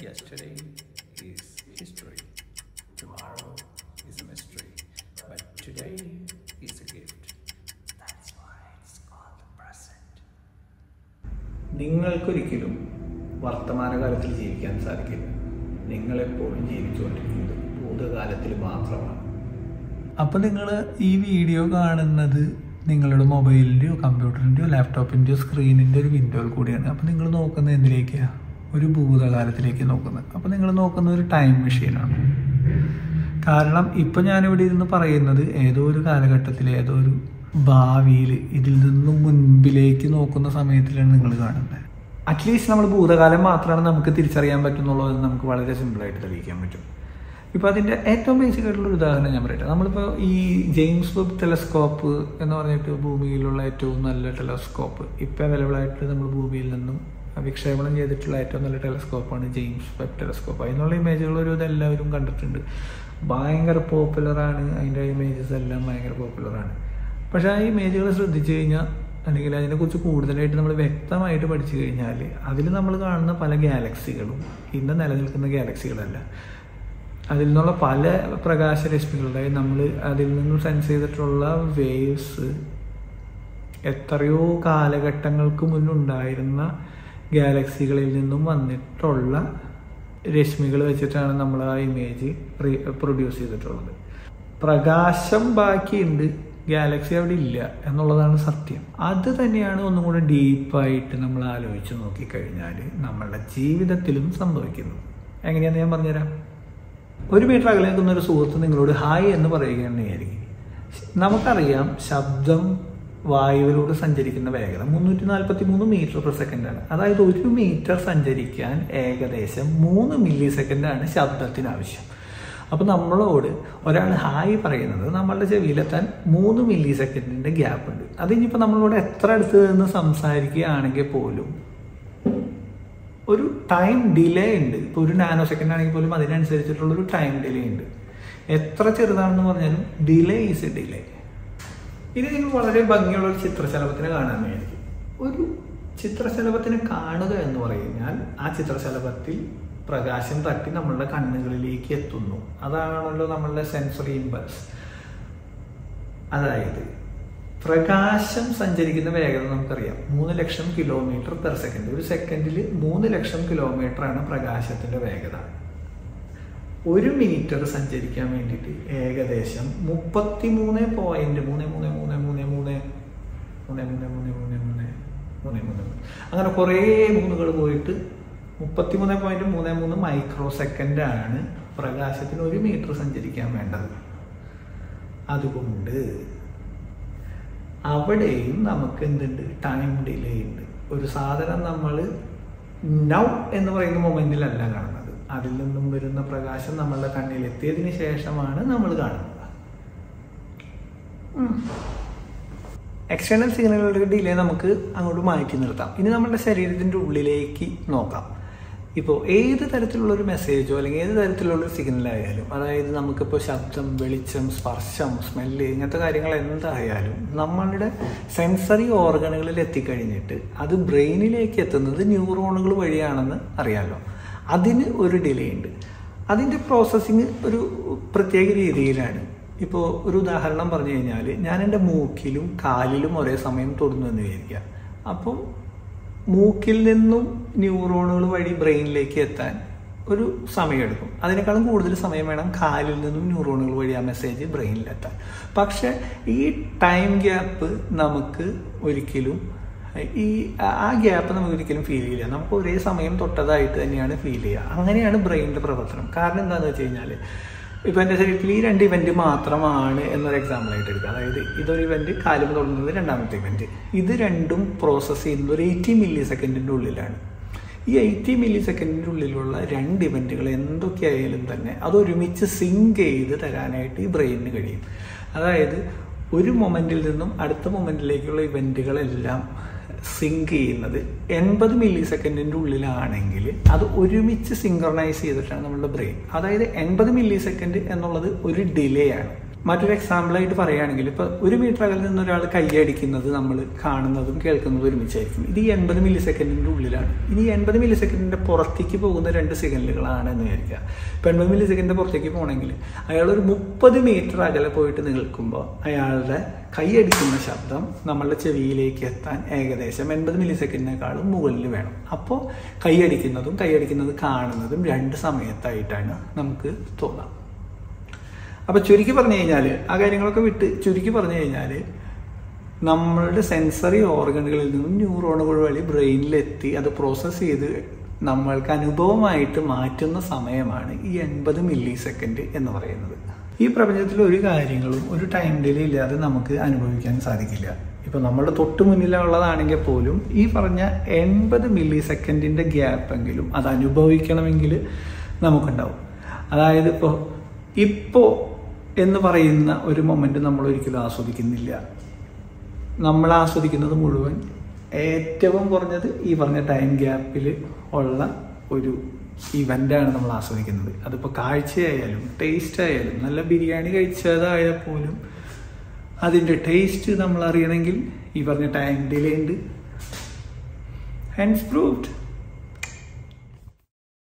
Yesterday is history. Tomorrow is a mystery. But today is a gift. That's why it's called the present. നിങ്ങൾക്കൊരിക്കലും വർത്തമാനകാലത്തിൽ ജീവിക്കാൻ സാധിക്കില്ല നിങ്ങളെപ്പോഴും ജീവിച്ചുകൊണ്ടിരിക്കുന്നത് ഭൂതകാലത്തിൽ മാത്രമാണ് അപ്പോൾ നിങ്ങൾ ഈ വീഡിയോ കാണുന്നത് നിങ്ങളുടെ മൊബൈലിൻ്റെയോ കമ്പ്യൂട്ടറിൻ്റെയോ ലാപ്ടോപ്പിൻ്റെയോ സ്ക്രീനിൻ്റെ ഒരു വിൻഡോയിൽ കൂടിയാണ് അപ്പോൾ നിങ്ങൾ നോക്കുന്നത് എന്തിലേക്കാണ് ഒരു ഭൂതകാലത്തിലേക്ക് നോക്കുന്നത് അപ്പോൾ നിങ്ങൾ നോക്കുന്ന ഒരു ടൈം മെഷീനാണ് കാരണം ഇപ്പം ഞാനിവിടെ ഇരുന്ന് പറയുന്നത് ഏതോ ഒരു കാലഘട്ടത്തിൽ ഏതോ ഒരു ഭാവിയിൽ ഇതിൽ നിന്നും മുൻപിലേക്ക് നോക്കുന്ന സമയത്തിലാണ് നിങ്ങൾ കാണുന്നത് അറ്റ്ലീസ്റ്റ് നമ്മൾ ഭൂതകാലം മാത്രമാണ് നമുക്ക് തിരിച്ചറിയാൻ പറ്റുന്നുള്ളൂ എന്ന് നമുക്ക് വളരെ സിമ്പിളായിട്ട് തെളിയിക്കാൻ പറ്റും ഇപ്പോൾ അതിൻ്റെ ഏറ്റവും ബേസിക് ആയിട്ടുള്ള ഒരു ഉദാഹരണം ഞാൻ പറയട്ടെ നമ്മളിപ്പോൾ ഈ ജെയിംസ് വെബ് ടെലസ്കോപ്പ് എന്ന് പറഞ്ഞിട്ട് ഭൂമിയിലുള്ള ഏറ്റവും നല്ല ടെലസ്കോപ്പ് ഇപ്പോൾ അവൈലബിൾ ആയിട്ട് നമ്മൾ ഭൂമിയിൽ നിന്നും വിക്ഷേപണം ചെയ്തിട്ടുള്ള ഏറ്റവും നല്ല ടെലസ്കോപ്പാണ് ജെയിംസ് വെബ് ടെലസ്കോപ്പ് അതിനുള്ള ഇമേജുകൾ ഒരു ഇതെല്ലാവരും കണ്ടിട്ടുണ്ട് ഭയങ്കര പോപ്പുലറാണ് അതിൻ്റെ ഇമേജസ് എല്ലാം ഭയങ്കര പോപ്പുലറാണ് പക്ഷേ ആ ഇമേജുകൾ ശ്രദ്ധിച്ചു കഴിഞ്ഞാൽ അല്ലെങ്കിൽ അതിനെക്കുറിച്ച് കൂടുതലായിട്ട് നമ്മൾ വ്യക്തമായിട്ട് പഠിച്ചു കഴിഞ്ഞാൽ അതിൽ നമ്മൾ കാണുന്ന പല ഗാലക്സികളും ഇന്ന് നിലനിൽക്കുന്ന ഗാലക്സികളല്ല അതിൽ നിന്നുള്ള പല പ്രകാശരശ്മികൾ അതായത് നമ്മൾ അതിൽ നിന്നും സെൻസ് ചെയ്തിട്ടുള്ള വേവ്സ് എത്രയോ കാലഘട്ടങ്ങൾക്ക് മുന്നുണ്ടായിരുന്ന ഗാലക്സികളിൽ നിന്നും വന്നിട്ടുള്ള രശ്മികൾ വെച്ചിട്ടാണ് നമ്മൾ ആ ഇമേജ് പ്രൊഡ്യൂസ് ചെയ്തിട്ടുള്ളത് പ്രകാശം ബാക്കിയുണ്ട് ഗാലക്സി അവിടെ ഇല്ല എന്നുള്ളതാണ് സത്യം അത് തന്നെയാണ് ഒന്നും കൂടെ ഡീപ്പായിട്ട് നമ്മൾ ആലോചിച്ച് നോക്കിക്കഴിഞ്ഞാൽ നമ്മളുടെ ജീവിതത്തിലും സംഭവിക്കുന്നത് എങ്ങനെയാണെന്ന് ഞാൻ പറഞ്ഞുതരാം ഒരു മീറ്റർ അകലെ നിൽക്കുന്ന ഒരു സുഹൃത്ത് നിങ്ങളോട് ഹായ് എന്ന് പറയുകയാണെന്ന് വിചാരിക്കും നമുക്കറിയാം ശബ്ദം വായുവിലൂടെ സഞ്ചരിക്കുന്ന വേഗത മുന്നൂറ്റി നാൽപ്പത്തി മൂന്ന് മീറ്റർ പെർ സെക്കൻഡാണ് അതായത് ഒരു മീറ്റർ സഞ്ചരിക്കാൻ ഏകദേശം മൂന്ന് മില്ലി സെക്കൻഡാണ് ശബ്ദത്തിന് ആവശ്യം അപ്പോൾ നമ്മളോട് ഒരാൾ ഹായ് പറയുന്നത് നമ്മളുടെ ചെവിയിലെത്താൻ മൂന്ന് മില്ലി സെക്കൻഡിൻ്റെ ഗ്യാപ്പ് ഉണ്ട് അത് ഇനിയിപ്പോൾ നമ്മളോട് എത്ര അടുത്ത് നിന്ന് സംസാരിക്കുകയാണെങ്കിൽ പോലും ഒരു ടൈം ഡിലേ ഉണ്ട് ഇപ്പോൾ ഒരു നാനോ സെക്കൻഡ് ആണെങ്കിൽ പോലും അതിനനുസരിച്ചിട്ടുള്ള ഒരു ടൈം ഡിലേ ഉണ്ട് എത്ര ചെറുതാണെന്ന് പറഞ്ഞാലും ഡിലേ ഈസ് എ ഡിലേ ഇനി നിങ്ങൾ വളരെ ഭംഗിയുള്ള ഒരു ചിത്രശലഭത്തിനെ കാണാൻ വേണ്ടി ഒരു ചിത്രശലഭത്തിനെ കാണുക എന്ന് പറഞ്ഞാൽ ആ ചിത്രശലഭത്തിൽ പ്രകാശം തട്ടി നമ്മളുടെ കണ്ണുകളിലേക്ക് എത്തുന്നു അതാണല്ലോ നമ്മളുടെ സെൻസറി ഇമ്പൾസ് അതായത് പ്രകാശം സഞ്ചരിക്കുന്ന വേഗത നമുക്കറിയാം മൂന്ന് ലക്ഷം കിലോമീറ്റർ പെർ സെക്കൻഡ് ഒരു സെക്കൻഡിൽ മൂന്ന് ലക്ഷം കിലോമീറ്റർ ആണ് പ്രകാശത്തിന്റെ വേഗത ഒരു മീറ്റർ സഞ്ചരിക്കാൻ വേണ്ടിയിട്ട് ഏകദേശം മുപ്പത്തി മൂന്ന് പോയിന്റ് മൂന്ന് മൂന്ന് മൂന്ന് മൂന്ന് മൂന്ന് മൂന്ന് മൂന്ന് മൂന്ന് മൂന്ന് മൂന്ന് മൂന്ന് മൂന്ന് മൂന്ന് അങ്ങനെ കുറേ മൂന്നുകൾ പോയിട്ട് മുപ്പത്തി മൂന്ന് പോയിന്റ് മൂന്ന് മൂന്ന് മൈക്രോ സെക്കൻഡാണ് പ്രകാശത്തിന് ഒരു മീറ്റർ സഞ്ചരിക്കാൻ വേണ്ടത് അതുകൊണ്ട് അവിടെയും നമുക്ക് എന്തുണ്ട് ടൈം ഡിലേ ഉണ്ട് ഒരു സാധനം നമ്മൾ നൗ എന്ന് പറയുന്ന മൊമെന്റിലല്ല കാണുന്നത് അതിൽ നിന്നും വരുന്ന പ്രകാശം നമ്മളുടെ കണ്ണിൽ എത്തിയതിന് ശേഷമാണ് നമ്മൾ കാണുന്നത് എക്സ്റ്റേണൽ സിഗ്നലുകളുടെ ഡിലേ നമുക്ക് അങ്ങോട്ട് മാറ്റി നിർത്താം ഇനി നമ്മുടെ ശരീരത്തിൻ്റെ ഉള്ളിലേക്ക് നോക്കാം ഇപ്പോൾ ഏത് തരത്തിലുള്ള ഒരു മെസ്സേജോ അല്ലെങ്കിൽ ഏത് തരത്തിലുള്ള ഒരു സിഗ്നൽ ആയാലും അതായത് നമുക്കിപ്പോൾ ശബ്ദം വെളിച്ചം സ്പർശം സ്മെല്ല് ഇങ്ങനത്തെ കാര്യങ്ങൾ എന്തായാലും നമ്മളുടെ സെൻസറി ഓർഗനുകളിൽ എത്തിക്കഴിഞ്ഞിട്ട് അത് ബ്രെയിനിലേക്ക് എത്തുന്നത് ന്യൂറോണുകൾ വഴിയാണെന്ന് അറിയാമല്ലോ അതിന് ഒരു ഡിലേ ഉണ്ട് അതിൻ്റെ പ്രോസസ്സിങ് ഒരു പ്രത്യേക രീതിയിലാണ് ഇപ്പോൾ ഒരു ഉദാഹരണം പറഞ്ഞു കഴിഞ്ഞാൽ ഞാൻ എൻ്റെ മൂക്കിലും കാലിലും ഒരേ സമയം തൊടുന്നു എന്ന് വിചാരിക്കുക അപ്പം മൂക്കിൽ നിന്നും ന്യൂറോണുകൾ വഴി ബ്രെയിനിലേക്ക് എത്താൻ ഒരു സമയമെടുക്കും അതിനേക്കാളും കൂടുതൽ സമയം വേണം കാലിൽ നിന്നും ന്യൂറോണുകൾ വഴി ആ മെസ്സേജ് ബ്രെയിനിലെത്താൻ പക്ഷെ ഈ ടൈം ഗ്യാപ്പ് നമുക്ക് ഒരിക്കലും ഈ ആ ഗ്യാപ്പ് നമുക്ക് ഒരിക്കലും ഫീൽ ചെയ്യില്ല നമുക്ക് ഒരേ സമയം തൊട്ടതായിട്ട് തന്നെയാണ് ഫീൽ ചെയ്യുക അങ്ങനെയാണ് ബ്രെയിനിൻ്റെ പ്രവർത്തനം കാരണം എന്താണെന്ന് വെച്ച് കഴിഞ്ഞാൽ ഇപ്പം എൻ്റെ ശരീരത്തിൽ ഈ രണ്ട് ഇവന്റ് മാത്രമാണ് എന്നൊരു എക്സാമ്പിൾ ആയിട്ട് എടുക്കുക അതായത് ഇതൊരു ഇവന്റ് കാലും തുടങ്ങുന്നത് രണ്ടാമത്തെ ഇവന്റ് ഇത് രണ്ടും പ്രോസസ്സ് ചെയ്യുന്നത് ഒരു എയ്റ്റി മില്ലി സെക്കൻഡിൻ്റെ ഉള്ളിലാണ് ഈ എയ്റ്റി മില്ലി സെക്കൻഡിൻ്റെ ഉള്ളിലുള്ള രണ്ട് ഇവന്റുകൾ എന്തൊക്കെയായാലും തന്നെ അത് ഒരുമിച്ച് സിങ്ക് ചെയ്ത് തരാനായിട്ട് ഈ ബ്രെയിനിന് കഴിയും അതായത് ഒരു മൊമെന്റിൽ നിന്നും അടുത്ത മൊമെന്റിലേക്കുള്ള ഇവന്റുകളെല്ലാം സിങ്ക് ചെയ്യുന്നത് എൺപത് മില്ലി സെക്കൻഡിൻ്റെ ഉള്ളിലാണെങ്കിൽ അത് ഒരുമിച്ച് സിങ്ക്രണൈസ് ചെയ്തിട്ടാണ് നമ്മളുടെ ബ്രെയിൻ അതായത് എൺപത് മില്ലി സെക്കൻഡ് എന്നുള്ളത് ഒരു ഡിലേ ആണ് മറ്റൊരു എക്സാമ്പിളായിട്ട് പറയുകയാണെങ്കിൽ ഇപ്പോൾ ഒരു മീറ്റർ അകലിൽ നിന്ന് ഒരാൾ കൈയടിക്കുന്നത് നമ്മൾ കാണുന്നതും കേൾക്കുന്നതും ഒരുമിച്ചായിരിക്കും ഇത് ഈ എൺപത് മില്ലി സെക്കൻഡിൻ്റെ ഉള്ളിലാണ് ഇനി എൺപത് മില്ലി സെക്കൻഡിൻ്റെ പുറത്തേക്ക് പോകുന്ന രണ്ട് സെക്കൻഡുകളാണ് എന്ന് വിചാരിക്കുക ഇപ്പം എൺപത് മില്ലി സെക്കൻഡിൻ്റെ പുറത്തേക്ക് പോകണമെങ്കിൽ അയാൾ ഒരു മുപ്പത് മീറ്റർ അകലെ പോയിട്ട് നിൽക്കുമ്പോൾ അയാളുടെ കൈയടിക്കുന്ന ശബ്ദം നമ്മളുടെ ചെവിയിലേക്ക് എത്താൻ ഏകദേശം എൺപത് മില്ലി സെക്കൻഡിനേക്കാളും മുകളിൽ വേണം അപ്പോൾ കൈയടിക്കുന്നതും കൈയടിക്കുന്നത് കാണുന്നതും രണ്ട് സമയത്തായിട്ടാണ് നമുക്ക് തോന്നാം അപ്പൊ ചുരുക്കി പറഞ്ഞു കഴിഞ്ഞാൽ ആ കാര്യങ്ങളൊക്കെ വിട്ട് ചുരുക്കി പറഞ്ഞു കഴിഞ്ഞാൽ നമ്മളുടെ സെൻസറി ഓർഗനുകളിൽ നിന്നും ന്യൂറോണുകൾ വഴി ബ്രെയിനിലെത്തി അത് പ്രോസസ്സ് ചെയ്ത് നമ്മൾക്ക് അനുഭവമായിട്ട് മാറ്റുന്ന സമയമാണ് ഈ എൺപത് മില്ലി സെക്കൻഡ് എന്ന് പറയുന്നത് ഈ പ്രപഞ്ചത്തിൽ ഒരു കാര്യങ്ങളും ഒരു ടൈം ഡിലേ ഇല്ലാതെ നമുക്ക് അനുഭവിക്കാൻ സാധിക്കില്ല ഇപ്പൊ നമ്മളുടെ തൊട്ട് മുന്നിലുള്ളതാണെങ്കിൽ പോലും ഈ പറഞ്ഞ എൺപത് മില്ലി സെക്കൻഡിന്റെ ഗ്യാപ്പെങ്കിലും അത് അനുഭവിക്കണമെങ്കിൽ നമുക്കുണ്ടാവും അതായത് ഇപ്പോൾ ഇപ്പോൾ എന്ന് പറയുന്ന ഒരു മൊമെന്റ് നമ്മൾ ഒരിക്കലും ആസ്വദിക്കുന്നില്ല നമ്മൾ ആസ്വദിക്കുന്നത് മുഴുവൻ ഏറ്റവും കുറഞ്ഞത് ഈ പറഞ്ഞ ടൈം ഗ്യാപ്പിൽ ഉള്ള ഒരു ഇവൻ്റാണ് നമ്മൾ ആസ്വദിക്കുന്നത് അതിപ്പോൾ കാഴ്ചയായാലും ടേസ്റ്റ് ആയാലും നല്ല ബിരിയാണി കഴിച്ചതായാൽ പോലും അതിൻ്റെ ടേസ്റ്റ് നമ്മൾ അറിയണമെങ്കിൽ ഈ പറഞ്ഞ ടൈം ഡിലേ ഉണ്ട് ഹെൻസ് പ്രൂവ്ഡ്